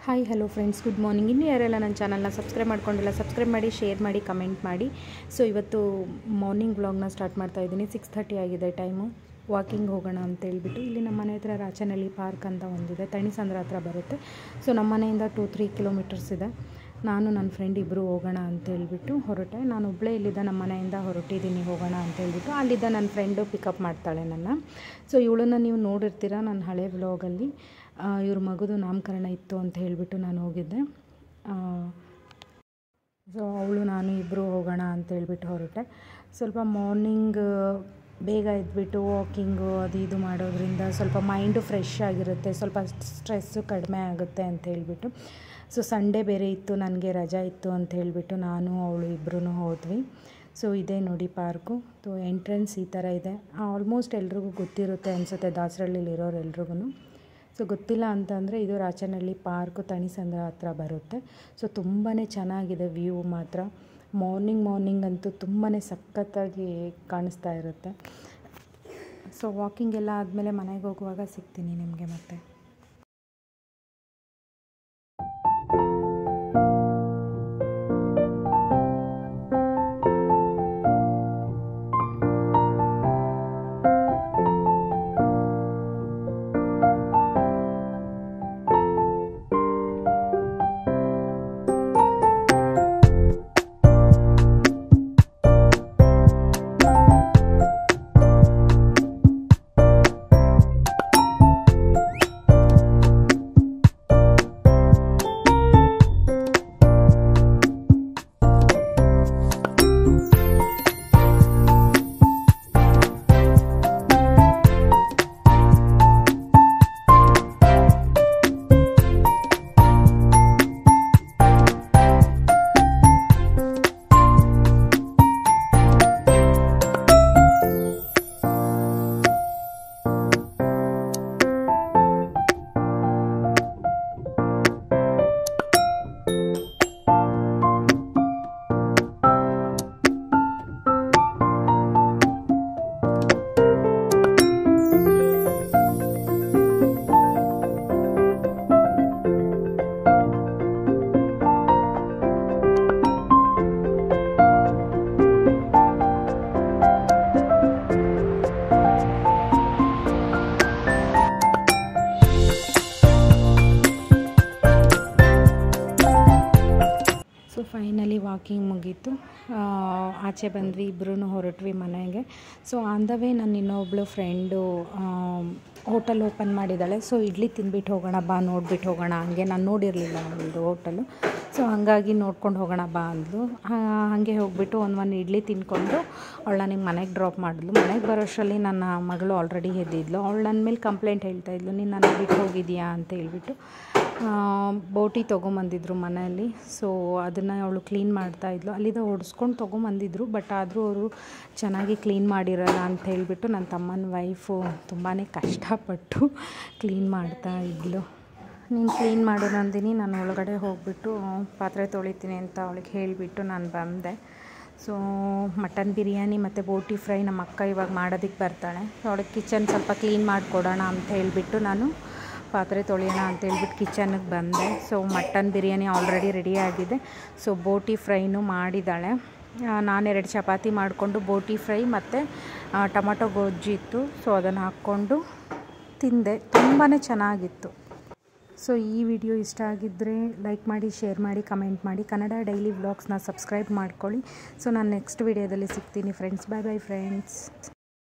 hi hello friends good morning ಇನ್ನೂ ಯಾರೆಲ್ಲ ನನ್ನ ಚಾನಲ್ನ ಸಬ್ಸ್ಕ್ರೈಬ್ ಮಾಡ್ಕೊಂಡಿಲ್ಲ ಸಬ್ಸ್ಕ್ರೈಬ್ ಮಾಡಿ ಶೇರ್ ಮಾಡಿ ಕಮೆಂಟ್ ಮಾಡಿ ಸೊ ಇವತ್ತು ಮಾರ್ನಿಂಗ್ ವ್ಲಾಗ್ನ ಸ್ಟಾರ್ಟ್ ಮಾಡ್ತಾ ಇದ್ದೀನಿ ಸಿಕ್ಸ್ ಥರ್ಟಿ ಆಗಿದೆ ಟೈಮು ವಾಕಿಂಗ್ ಹೋಗೋಣ ಅಂತ ಹೇಳ್ಬಿಟ್ಟು ಇಲ್ಲಿ ನಮ್ಮ ಮನೆ ಹತ್ರ ರಾಚನಹಳ್ಳಿ ಪಾರ್ಕ್ ಅಂತ ಒಂದಿದೆ ತಣಿಸಂದ್ರ ಹತ್ರ ಬರುತ್ತೆ ಸೊ ನಮ್ಮ ಮನೆಯಿಂದ ಟೂ ತ್ರೀ ಕಿಲೋಮೀಟರ್ಸ್ ಇದೆ ನಾನು ನನ್ನ ಫ್ರೆಂಡ್ ಇಬ್ಬರು ಹೋಗೋಣ ಅಂತ ಹೇಳ್ಬಿಟ್ಟು ಹೊರಟೆ ನಾನು ಒಬ್ಬಳೇ ಇಲ್ಲಿದ್ದ ನಮ್ಮ ಮನೆಯಿಂದ ಹೊರಟಿದ್ದೀನಿ ಹೋಗೋಣ ಅಂತ ಹೇಳ್ಬಿಟ್ಟು ಅಲ್ಲಿದ್ದ ನನ್ನ ಫ್ರೆಂಡು ಪಿಕಪ್ ಮಾಡ್ತಾಳೆ ನನ್ನ ಸೊ ಇವಳನ್ನ ನೀವು ನೋಡಿರ್ತೀರ ನನ್ನ ಹಳೆ ವ್ಲಾಗಲ್ಲಿ ಇವ್ರ ಮಗುದು ನಾಮಕರಣ ಇತ್ತು ಅಂತ ಹೇಳಿಬಿಟ್ಟು ನಾನು ಹೋಗಿದ್ದೆ ಸೊ ಅವಳು ನಾನು ಇಬ್ಬರು ಹೋಗೋಣ ಅಂತ ಹೇಳ್ಬಿಟ್ಟು ಹೊರಟೆ ಸ್ವಲ್ಪ ಮಾರ್ನಿಂಗ್ ಬೇಗ ಎದ್ಬಿಟ್ಟು ವಾಕಿಂಗು ಅದು ಇದು ಮಾಡೋದ್ರಿಂದ ಸ್ವಲ್ಪ ಮೈಂಡು ಫ್ರೆಶ್ ಆಗಿರುತ್ತೆ ಸ್ವಲ್ಪ ಸ್ಟ್ರೆಸ್ಸು ಕಡಿಮೆ ಆಗುತ್ತೆ ಅಂತ ಹೇಳ್ಬಿಟ್ಟು ಸೊ ಸಂಡೇ ಬೇರೆ ಇತ್ತು ನನಗೆ ರಜಾ ಇತ್ತು ಅಂತ ಹೇಳಿಬಿಟ್ಟು ನಾನು ಅವಳು ಇಬ್ಬರೂ ಹೋದ್ವಿ ಸೊ ಇದೇ ನೋಡಿ ಪಾರ್ಕು ಸೊ ಎಂಟ್ರೆನ್ಸ್ ಈ ಥರ ಇದೆ ಆಲ್ಮೋಸ್ಟ್ ಎಲ್ರಿಗೂ ಗೊತ್ತಿರುತ್ತೆ ಅನಿಸುತ್ತೆ ದಾಸರಳ್ಳಿಲಿ ಇರೋರು ಎಲ್ರಿಗೂ ಸೊ ಗೊತ್ತಿಲ್ಲ ಅಂತಂದರೆ ಇದು ರಾಚನಹಳ್ಳಿ ಪಾರ್ಕು ತಣಿಸಂದ್ರ ಹತ್ರ ಬರುತ್ತೆ ಸೊ ತುಂಬಾ ಚೆನ್ನಾಗಿದೆ ವ್ಯೂ ಮಾತ್ರ ಮಾರ್ನಿಂಗ್ ಮಾರ್ನಿಂಗ್ ಅಂತೂ ತುಂಬಾ ಸಖತ್ತಾಗಿ ಕಾಣಿಸ್ತಾ ಇರುತ್ತೆ ಸೊ ವಾಕಿಂಗ್ ಎಲ್ಲ ಆದಮೇಲೆ ಮನೆಗೆ ಹೋಗುವಾಗ ಸಿಗ್ತೀನಿ ನಿಮಗೆ ಮತ್ತೆ ಸೊ ಫೈನಲಿ ವಾಕಿಂಗ್ ಮುಗೀತು ಆಚೆ ಬಂದ್ವಿ ಇಬ್ಬರೂ ಹೊರಟ್ವಿ ಮನೆಗೆ ಸೊ ಆನ್ ದ ವೇ ನನ್ನ ಇನ್ನೊಬ್ಳು ಫ್ರೆಂಡು ಹೋಟೆಲ್ ಓಪನ್ ಮಾಡಿದ್ದಾಳೆ ಸೊ ಇಡ್ಲಿ ತಿಂದ್ಬಿಟ್ಟು ಹೋಗೋಣ ಬಾ ನೋಡ್ಬಿಟ್ಟು ಹೋಗೋಣ ಹಂಗೆ ನಾನು ನೋಡಿರಲಿಲ್ಲ ಒಂದು ಹೋಟೆಲು ಸೊ ಹಾಗಾಗಿ ನೋಡ್ಕೊಂಡು ಹೋಗೋಣ ಬಾ ಅಂದ್ಲು ಹಾಗೆ ಹೋಗ್ಬಿಟ್ಟು ಒಂದು ಒಂದು ಇಡ್ಲಿ ತಿಂದ್ಕೊಂಡು ಅವಳು ನನಗೆ ಮನೆಗೆ ಡ್ರಾಪ್ ಮಾಡಿದ್ಲು ಮನೆಗೆ ಬರೋಷ್ಟರಲ್ಲಿ ನನ್ನ ಮಗಳು ಆಲ್ರೆಡಿ ಎದ್ದಿದ್ಲು ಅವಳು ನನ್ನ ಮೇಲೆ ಕಂಪ್ಲೇಂಟ್ ಹೇಳ್ತಾ ಇದ್ಲು ನೀನು ನನ್ನ ಬಿಟ್ಟು ಹೋಗಿದ್ಯಾ ಅಂತ ಹೇಳ್ಬಿಟ್ಟು ಬೋಟಿ ತೊಗೊಂಬಂದಿದ್ರು ಮನೆಯಲ್ಲಿ ಸೊ ಅದನ್ನು ಅವಳು ಕ್ಲೀನ್ ಮಾಡ್ತಾಯಿದ್ಲು ಅಲ್ಲಿಂದ ಓಡಿಸ್ಕೊಂಡು ತೊಗೊಂಬಂದಿದ್ರು ಬಟ್ ಆದರೂ ಅವರು ಚೆನ್ನಾಗಿ ಕ್ಲೀನ್ ಮಾಡಿರಲ್ಲ ಅಂತ ಹೇಳಿಬಿಟ್ಟು ನನ್ನ ತಮ್ಮನ ವೈಫು ತುಂಬಾ ಕಷ್ಟಪಟ್ಟು ಕ್ಲೀನ್ ಮಾಡ್ತಾ ಇದ್ಲು ನೀನು ಕ್ಲೀನ್ ಮಾಡು ನಂದಿನಿ ನಾನು ಒಳಗಡೆ ಹೋಗಿಬಿಟ್ಟು ಪಾತ್ರೆ ತೊಳಿತೀನಿ ಅಂತ ಅವಳಿಗೆ ಹೇಳಿಬಿಟ್ಟು ನಾನು ಬಂದೆ ಸೊ ಮಟನ್ ಬಿರಿಯಾನಿ ಮತ್ತು ಬೋಟಿ ಫ್ರೈ ನಮ್ಮ ಅಕ್ಕ ಇವಾಗ ಮಾಡೋದಕ್ಕೆ ಬರ್ತಾಳೆ ಸೊ ಅವಳಿಗೆ ಕಿಚನ್ ಸ್ವಲ್ಪ ಕ್ಲೀನ್ ಮಾಡಿಕೊಡೋಣ ಅಂತ ಹೇಳಿಬಿಟ್ಟು ನಾನು ಪಾತ್ರೆ ತೊಳೆಯೋಣ ಅಂತ ಹೇಳ್ಬಿಟ್ಟು ಕಿಚನ್ಗೆ ಬಂದೆ so mutton biryani already ready ಆಗಿದೆ ಸೊ ಬೋಟಿ ಫ್ರೈನೂ ಮಾಡಿದ್ದಾಳೆ ನಾನೆರಡು ಚಪಾತಿ ಮಾಡಿಕೊಂಡು ಬೋಟಿ ಫ್ರೈ ಮತ್ತು ಟೊಮಟೊ ಗೊಜ್ಜು ಇತ್ತು ಸೊ ಅದನ್ನು ಹಾಕ್ಕೊಂಡು ತಿಂದೆ ತುಂಬಾ ಚೆನ್ನಾಗಿತ್ತು ಸೊ ಈ ವಿಡಿಯೋ ಇಷ್ಟ ಆಗಿದ್ದರೆ ಲೈಕ್ ಮಾಡಿ ಶೇರ್ ಮಾಡಿ ಕಮೆಂಟ್ ಮಾಡಿ ಕನ್ನಡ ಡೈಲಿ ವ್ಲಾಗ್ಸ್ನ ಸಬ್ಸ್ಕ್ರೈಬ್ ಮಾಡ್ಕೊಳ್ಳಿ ಸೊ ನಾನು ನೆಕ್ಸ್ಟ್ ವಿಡಿಯೋದಲ್ಲಿ ಸಿಗ್ತೀನಿ ಫ್ರೆಂಡ್ಸ್ ಬಾಯ್ ಬಾಯ್ ಫ್ರೆಂಡ್ಸ್